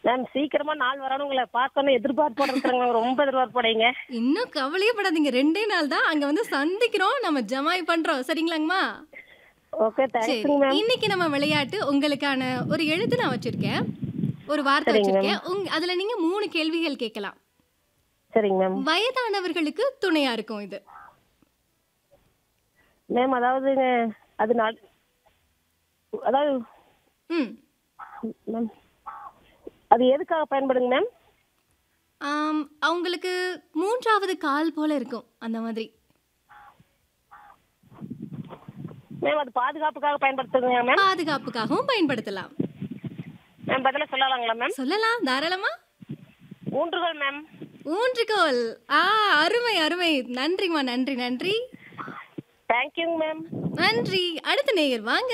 Ma'am சீக்கிரமா நாள் வரணும் உங்களை பார்த்தோன்னே எதிர்பார்ப்போட இருக்கிறாங்க ரொம்ப எதிர்பார்ப்படைங்க இன்னும் கவலையே படாதீங்க ரெண்டே நாள் தான் அங்க வந்து சந்திக்கிறோம் நம்ம ஜமாய் பண்றோம் சரிங்களாங்கம்மா ஓகே சரி தேங்க்ஸுங்க மேம் இன்னைக்கு நம்ம விளையாட்டு உங்களுக்கான ஒரு எழுத்து நான் வச்சிருக்கேன் ஒரு வார்த்தை சரிங்க வச்சிருக்கேன் உங்க அதுல நீங்க மூணு கேள்விகள் கேட்கலாம் சரிங்க மேம் வயதானவர்களுக்கு துணையா இருக்கும் இது மேம் அதாவதுங்க அது நாள் அதாவது ம் மேம் அது எதுக்காக பயன்படுங்க மேம் ஆம், அவங்களுக்கு மூன்றாவது கால் போல இருக்கும் அந்த மாதிரி மேம் அது பாதுகாப்புக்காக பயன்படுத்துங்க மேம் பாதுகாப்புக்காகவும் பயன்படுத்தலாம் மேம் பதில சொல்லலாங்களா மேம் சொல்லலாம் தாராளமா ஊன்றுகள் மேம் ஊன்றுகோல் ஆ அருமை அருமை நன்றிம்மா நன்றி நன்றி தேங்க்யூங்க மேம் நன்றி அடுத்த நேயர் வாங்க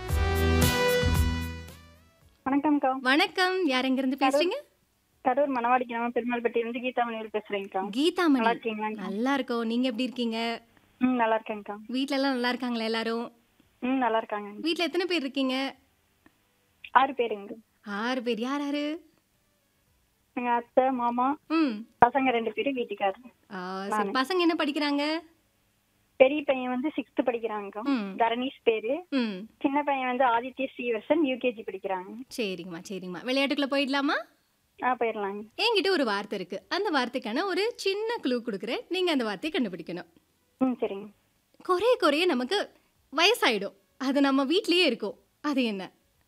வணக்கம்க்கா வணக்கம் யார் எங்க இருந்து பேசுறீங்க கரூர் மணவாடி கிராமம் பெருமாள்பட்டி இருந்து கீதா மணியூர் பேசுறேங்க்கா கீதாமணி நல்லா இருக்கீங்களா நல்லா இருக்கோம் நீங்க எப்படி இருக்கீங்க ம் நல்லா இருக்கேங்க்கா வீட்ல எல்லாம் நல்லா இருக்காங்களா எல்லாரும் ம் நல்லா இருக்காங்க வீட்ல எத்தனை பேர் இருக்கீங்க ஆறு பேருங்க ஆறு பேர் யார் யாரு எங்க அத்தை மாமா ம் பசங்க ரெண்டு பேரும் வீட்டுக்காரர் ஆ, சரி பசங்க என்ன படிக்கிறாங்க பெரிய பையன் வந்து சிக்ஸ்த் படிக்கிறாங்க ம் தரணீஷ் பேரு ம் சின்ன பையன் வந்து ஆதித்ய ஸ்ரீவர்சன் யூகேஜி படிக்கிறாங்க சரிங்கம்மா சரிங்கம்மா விளையாட்டுக்குள்ள போயிடலாமா ஆ போயிடலாங்க என்கிட்ட ஒரு வார்த்தை இருக்கு அந்த வார்த்தைக்கான ஒரு சின்ன க்ளூ கொடுக்குறேன் நீங்க அந்த வார்த்தையை கண்டுபிடிக்கணும் ம் சரிங்க குறைய குறைய நமக்கு வயசாயிடும் அது நம்ம வீட்லயே இருக்கும் அது என்ன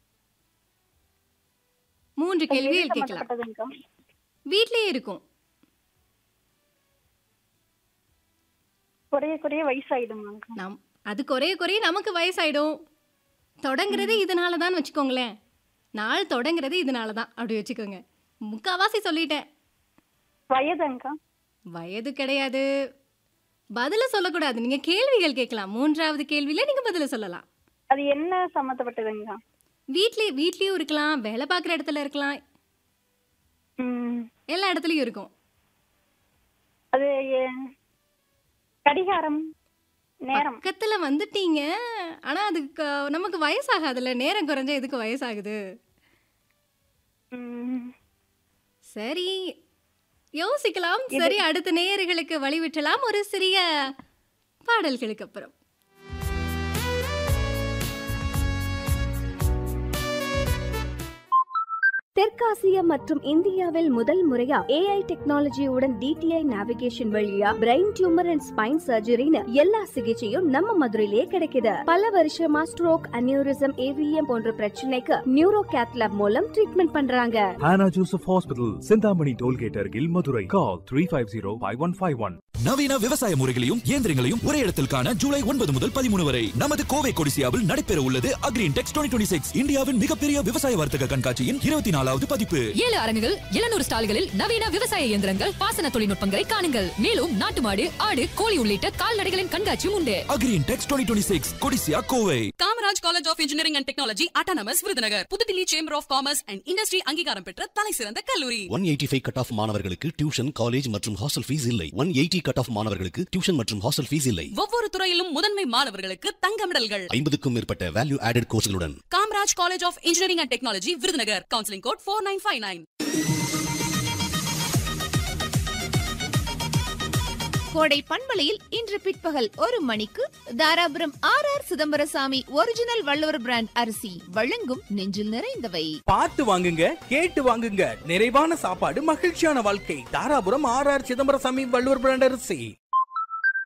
மூன்று கேள்விகள் கேட்கலாம் சம்மந்தப்பட்டதுங்கக்கா வீட்லயே இருக்கும் குறைய குறைய வயசாயிடுமாங்கக்கா நம் அது குறைய குறைய நமக்கு வயசாயிடும் தொடங்குறதே இதனால தான் வச்சுக்கோங்களேன் நாள் தொடங்குறது இதனால தான் அப்படி வச்சுக்கோங்க முக்காவாசி சொல்லிட்டேன் வயதுங்கக்கா வயது கிடையாது பதில சொல்லக்கூடாது நீங்க கேள்விகள் கேட்கலாம் மூன்றாவது கேள்வியில நீங்க பதில சொல்லலாம் அது என்ன சம்மந்தப்பட்டதுங்கக்கா வீட்லயே வீட்லயும் இருக்கலாம் வேலை பார்க்குற இடத்துல இருக்கலாம் ம் எல்லா இடத்துலயும் இருக்கும் அது எ- கடிகாரம் நேரம் பக்கத்துல வந்துட்டீங்க ஆனா அதுக்கு நமக்கு வயசாகாதுல்ல நேரம் குறைஞ்சா எதுக்கு வயசாகுது ம் சரி யோசிக்கலாம் சரி அடுத்த நேயர்களுக்கு வழிவிட்டலாம் ஒரு சிறிய பாடல்களுக்கு அப்புறம் தெற்காசியா மற்றும் இந்தியாவில் முதல் முறையா ஏஐ டெக்னாலஜியுடன் டிடிஐ நேவிகேஷன் வழியா பிரெயின் டியூமர் அண்ட் ஸ்பைன் சர்ஜரின்னு எல்லா சிகிச்சையும் நம்ம மதுரையிலே கிடைக்குது பல வருஷமா ஸ்ட்ரோக் அனியூரிசம் ஏவிஎம் போன்ற பிரச்சனைக்கு நியூரோ கேத்லாப் மூலம் ட்ரீட்மெண்ட் பண்றாங்க Hannah Joseph Hospital, Sindhamani Tollgate Argil, Madurai. Call 350-5151. நவீன விவசாய முறைகளையும் இயந்திரங்களையும் ஒரே இடத்தில் காண ஜூலை ஒன்பது முதல் பதிமூணு வரை நமது கோவை கொடிசியாவில் நடைபெற உள்ளது அக்ரீன் டெக்ஸ் டுவெண்ட்டி சிக்ஸ் இந்தியாவின் மிகப்பெரிய விவசாய வர்த்தக கண்காட்சியின் இருபத்தி நாலாவது பதிப்பு ஏழு அரங்குகள் எழுநூறு ஸ்டால்களில் நவீன விவசாய இயந்திரங்கள் பாசன தொழில்நுட்பங்களை காணுங்கள் மேலும் நாட்டு மாடு ஆடு கோழி உள்ளிட்ட கால்நடைகளின் கண்காட்சியும் உண்டு Agrintex twenty six CODISSIA Kovai Kamaraj college of engineering and technology autonomous Virudhunagar புதுதில்லி chamber of commerce and industry அங்கீகாரம் பெற்ற தலை சிறந்த கல்லூரி one eighty five cut off மாணவர்களுக்கு டியூஷன் காலேஜ் மற்றும் ஹாஸ்டல் ஃபீஸ் இல்லை ஒன் எயிட்டி கட் ஆஃப் மாணவர்களுக்கு டியூஷன் மற்றும் ஹாஸ்டல் ஃபீஸ் இல்லை ஒவ்வொரு துறையிலும் முதன்மை மாணவர்களுக்கு தங்க மெடல்கள் ஐம்பதுக்கும் மேற்பட்ட வேல்யூ ஆடட் கோர்ஸ்களுடன் Kamaraj college of engineering and technology Virudhunagar counselling code four nine five nine Kodai பண்பலையில் இன்று பிற்பகல் ஒரு மணிக்கு Dharapuram R R Chidambarasamy original Valluvar brand அரிசி வழங்கும் நெஞ்சில் நிறைந்தவை பார்த்து வாங்குங்க கேட்டு வாங்குங்க நிறைவான சாப்பாடு மகிழ்ச்சியான வாழ்க்கை Dharapuram R R Chidambarasamy Valluvar brand அரிசி